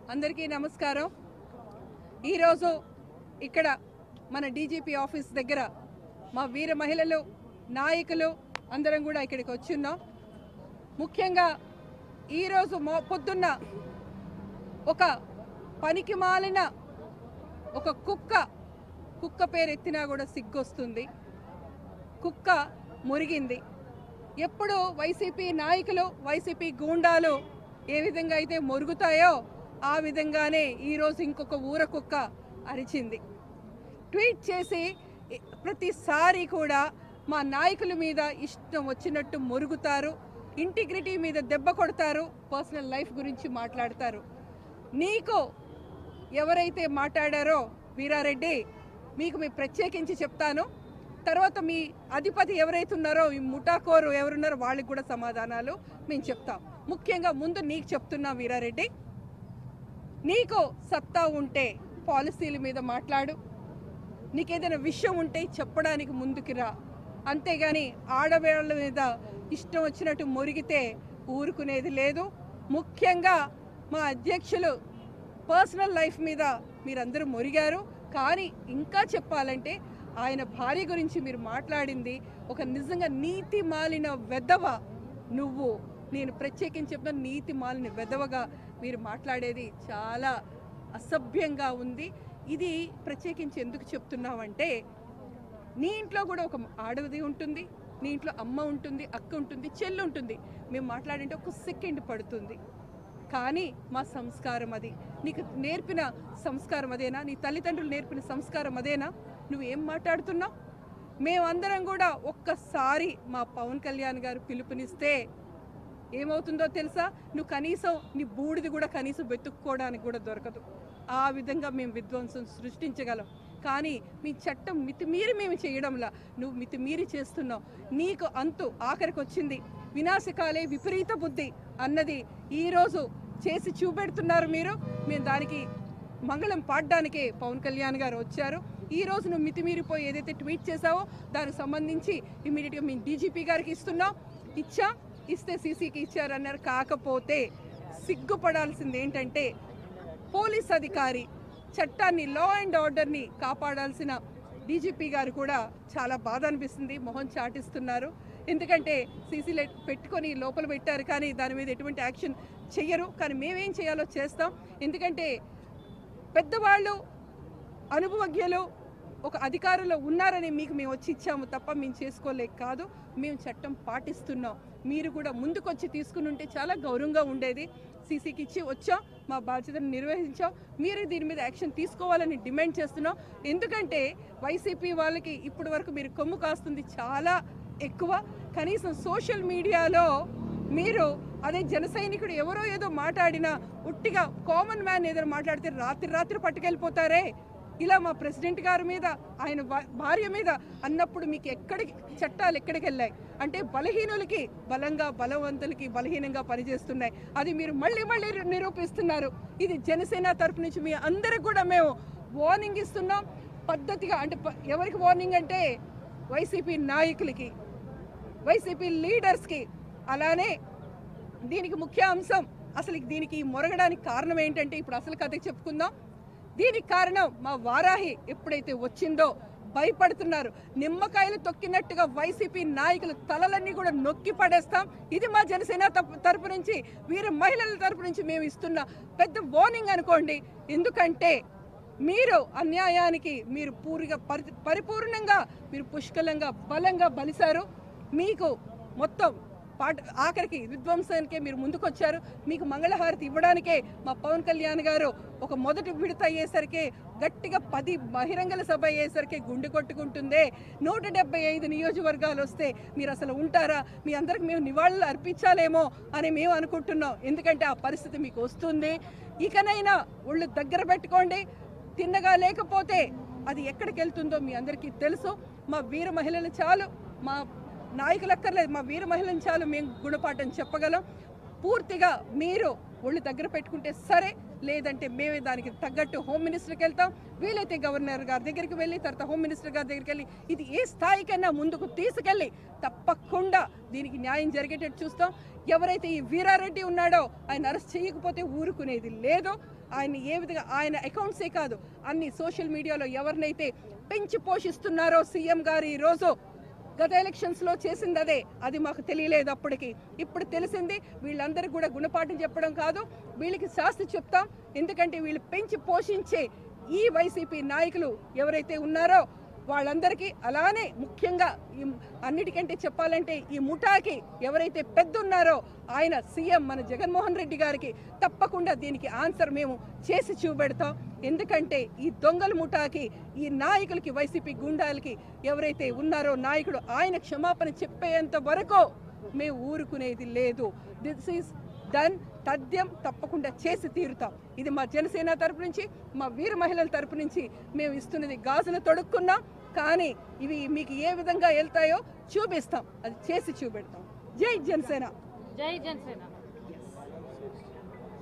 అందరికీ నమస్కారం ఈరోజు ఇక్కడ మన డీజీపీ ఆఫీస్ దగ్గర మా వీర మహిళలు నాయకులు అందరం కూడా ఇక్కడికి వచ్చున్నాం ముఖ్యంగా ఈరోజు మో పొద్దున్న ఒక పనికి మాలిన ఒక కుక్క కుక్క పేరు ఎత్తినా కూడా సిగ్గొస్తుంది కుక్క మురిగింది ఎప్పుడు వైసీపీ నాయకులు వైసీపీ గూండాలు ఏ విధంగా అయితే మురుగుతాయో ఆ విధంగానే ఈరోజు ఇంకొక ఊర కుక్క అరిచింది ట్వీట్ చేసి ఇ- ప్రతిసారి కూడా మా నాయకుల మీద ఇష్టం వచ్చినట్టు మురుగుతారు ఇంటిగ్రిటీ మీద దెబ్బ కొడతారు పర్సనల్ లైఫ్ గురించి మాట్లాడతారు నీకు ఎవరైతే మాట్లాడారో వీరారెడ్డి మీకు మీ ప్రత్యేకించి చెప్తాను తర్వాత మీ అధిపతి ఎవరైతే ఉన్నారో ఈ ముఠాకోరు ఎవరున్నారో వాళ్ళకి కూడా సమాధానాలు మేము చెప్తాం ముఖ్యంగా ముందు నీకు చెప్తున్నా వీరారెడ్డి నీకు సత్తా ఉంటే పాలసీల మీద మాట్లాడు నీకేదైనా విషయం ఉంటే చెప్పడానికి ముందుకు రా అంతేగాని ఆడవాళ్ళ మీద ఇష్టం వచ్చినట్టు మురిగితే ఊరుకునేది లేదు ముఖ్యంగా మా అధ్యక్షులు పర్సనల్ లైఫ్ మీద మీరందరూ మురిగారు కానీ ఇంకా చెప్పాలంటే ఆయన భార్య గురించి మీరు మాట్లాడింది ఒక నిజంగా నీతి మాలిన వెధవ నువ్వు నేను ప్రత్యేకించి చెప్తున్న నీతి మాలిన వెధవగా మీరు మాట్లాడేది చాలా అసభ్యంగా ఉంది ఇది ప్రత్యేకించి ఎందుకు చెప్తున్నామంటే నీ ఇంట్లో కూడా ఒక ఆడది ఉంటుంది నీ ఇంట్లో అమ్మ ఉంటుంది అక్క ఉంటుంది చెల్లి ఉంటుంది మేము మాట్లాడింటే ఒక సెకండ్ పడుతుంది కానీ మా సంస్కారం అది నీకు నేర్పిన సంస్కారం అదేనా నీ తల్లిదండ్రులు నేర్పిన సంస్కారం అదేనా నువ్వు ఏం మాట్లాడుతున్నావు మేమందరం కూడా ఒక్కసారి మా పవన్ కళ్యాణ్ గారు పిలుపునిస్తే ఏమవుతుందో తెలుసా నువ్వు కనీసం నీ బూడిది కూడా కనీసం వెతుక్కోవడానికి కూడా దొరకదు ఆ విధంగా మేము విధ్వంసం సృష్టించగలం కానీ మీ చట్టం మితిమీరి మేము చేయడంలా నువ్వు మితిమీరి చేస్తున్నావు నీకు అంతు ఆఖరికి వచ్చింది వినాశకాలే విపరీత బుద్ధి అన్నది ఈరోజు చేసి చూపెడుతున్నారు మీరు మేము దానికి మంగళం పాడడానికే పవన్ కళ్యాణ్ గారు వచ్చారు ఈ రోజు నువ్వు మితిమీరిపోయి ఏదైతే ట్వీట్ చేసావో దానికి సంబంధించి ఇమీడియట్గా మేము డీజీపీ గారికి ఇస్తున్నాం ఇచ్చా ఇస్తే సీసీకి ఇచ్చారన్నారు కాకపోతే సిగ్గుపడాల్సింది ఏంటంటే పోలీస్ అధికారి చట్టాన్ని లా అండ్ ఆర్డర్ని కాపాడాల్సిన డీజీపీ గారు కూడా చాలా బాధ అనిపిస్తుంది మొహం చాటిస్తున్నారు ఎందుకంటే సీసీ లైట్ పెట్టుకొని లోపల పెట్టారు కానీ దాని మీద ఎటువంటి యాక్షన్ చెయ్యరు కానీ మేమేం చేయాలో చేస్తాం ఎందుకంటే పెద్దవాళ్ళు అనుభవజ్ఞులు ఒక అధికారులు ఉన్నారని మీకు మేము వచ్చి ఇచ్చాము తప్ప మేము చేసుకోలేక కాదు మేము చట్టం పాటిస్తున్నాం మీరు కూడా ముందుకొచ్చి తీసుకుని ఉంటే చాలా గౌరవంగా ఉండేది సీసీకి ఇచ్చి వచ్చాం మా బాధ్యతను నిర్వహించాం మీరు దీని మీద యాక్షన్ తీసుకోవాలని డిమాండ్ చేస్తున్నాం ఎందుకంటే వైసీపీ వాళ్ళకి ఇప్పటి వరకు మీరు కొమ్ము కాస్తుంది చాలా ఎక్కువ కనీసం సోషల్ మీడియాలో మీరు అదే జన సైనికుడు ఎవరో ఏదో మాట్లాడినా ఉట్టిగా కామన్ మ్యాన్ ఏదైనా మాట్లాడితే రాత్రి రాత్రి పట్టుకెళ్ళిపోతారే ఇలా మా ప్రెసిడెంట్ గారి మీద ఆయన భా- భార్య మీద అన్నప్పుడు మీకు ఎక్కడికి చట్టాలు ఎక్కడికి వెళ్ళాయి అంటే బలహీనులకి బలంగా బలవంతులకి బలహీనంగా పనిచేస్తున్నాయి అది మీరు మళ్ళీ మళ్ళీ నిరూపిస్తున్నారు ఇది జనసేన తరపు నుంచి మీ అందరికి కూడా మేము వార్నింగ్ ఇస్తున్నాం పద్ధతిగా అంటే ప- ఎవరికి వార్నింగ్ అంటే వైసీపీ నాయకులకి వైసీపీ లీడర్స్కి అలానే దీనికి ముఖ్య అంశం అసలు దీనికి మొరగడానికి కారణం ఏంటంటే ఇప్పుడు అసలు కథకి చెప్పుకుందాం దీనికి కారణం మా వారాహి ఎప్పుడైతే వచ్చిందో భయపడుతున్నారు నిమ్మకాయలు తొక్కినట్టుగా వైసీపీ నాయకుల తలలన్నీ కూడా నొక్కి పడేస్తాం ఇది మా జనసేన తరపు- తరపు నుంచి వీరు మహిళల తరపు నుంచి మేము ఇస్తున్న పెద్ద వార్నింగ్ అనుకోండి ఎందుకంటే మీరు అన్యాయానికి మీరు పూరిగా పరి పరిపూర్ణంగా మీరు పుష్కలంగా బలంగా బలిశారు మీకు మొత్తం పాట ఆఖరికి విధ్వంసానికే మీరు ముందుకొచ్చారు మీకు మంగళహారతి ఇవ్వడానికే మా పవన్ కళ్యాణ్ గారు ఒక మొదటి విడత అయ్యేసరికి గట్టిగా పది బహిరంగల సభ అయ్యేసరికి గుండె కొట్టుకుంటుందే నూట డెబ్బై ఐదు నియోజకవర్గాలు వస్తే మీరు అసలు ఉంటారా మీ అందరికి మేము నివాళులు అర్పించాలేమో అని మేము అనుకుంటున్నాం ఎందుకంటే ఆ పరిస్థితి మీకు వస్తుంది ఇకనైనా ఒళ్ళు దగ్గర పెట్టుకోండి తిన్నగా లేకపోతే అది ఎక్కడికి వెళ్తుందో మీ అందరికీ తెలుసు మా వీర మహిళలు చాలు మా నాయకులు అక్కర్లేదు మా వీర మహిళలు చాలు మేము గుణపాఠం చెప్పగలం పూర్తిగా మీరు ఒళ్ళు దగ్గర పెట్టుకుంటే సరే లేదంటే మేమే దానికి తగ్గట్టు హోమ్ మినిస్టర్కి వెళ్తాం వీలైతే గవర్నర్ గారి దగ్గరికి వెళ్ళి తర్వాత హోమ్ మినిస్టర్ గారి దగ్గరికి వెళ్ళి ఇది ఏ స్థాయికైనా ముందుకు తీసుకెళ్ళి తప్పకుండా దీనికి న్యాయం జరిగేటట్టు చూస్తాం ఎవరైతే ఈ వీరారెడ్డి ఉన్నాడో ఆయన అరెస్ట్ చేయకపోతే ఊరుకునేది లేదు ఆయన ఏ విధంగా ఆయన అకౌంట్సే కాదు అన్ని సోషల్ మీడియాలో ఎవరినైతే పెంచి పోషిస్తున్నారో సీఎం గారు ఈ రోజు గత ఎలక్షన్స్ లో చేసింది అదే అది మాకు తెలియలేదు అప్పటికి ఇప్పుడు తెలిసింది వీళ్ళందరికీ కూడా గుణపాఠం చెప్పడం కాదు వీళ్ళకి శాస్తి చెప్తాం ఎందుకంటే వీళ్ళు పెంచి పోషించే ఈ వైసీపీ నాయకులు ఎవరైతే ఉన్నారో వాళ్ళందరికీ అలానే ముఖ్యంగా ఈ అన్నిటికంటే చెప్పాలంటే ఈ ముఠాకి ఎవరైతే పెద్ద ఉన్నారో ఆయన సీఎం మన జగన్మోహన్ రెడ్డి గారికి తప్పకుండా దీనికి ఆన్సర్ మేము చేసి చూపెడతాం ఎందుకంటే ఈ దొంగల ముఠాకి ఈ నాయకులకి వైసీపీ గుండాలకి ఎవరైతే ఉన్నారో నాయకుడు ఆయన క్షమాపణ చెప్పేంత వరకు మేము ఊరుకునేది లేదు దిస్ ఈస్ డన్ తథ్యం తప్పకుండా చేసి తీరుతాం ఇది మా జనసేన తరపు నుంచి మా వీర మహిళల తరపు నుంచి మేము ఇస్తున్నది గాజులు తొడుక్కున్నాం కానీ ఇవి మీకు ఏ విధంగా వెళ్తాయో చూపిస్తాం అది చేసి చూపెడతాం జై జనసేన జై జనసేన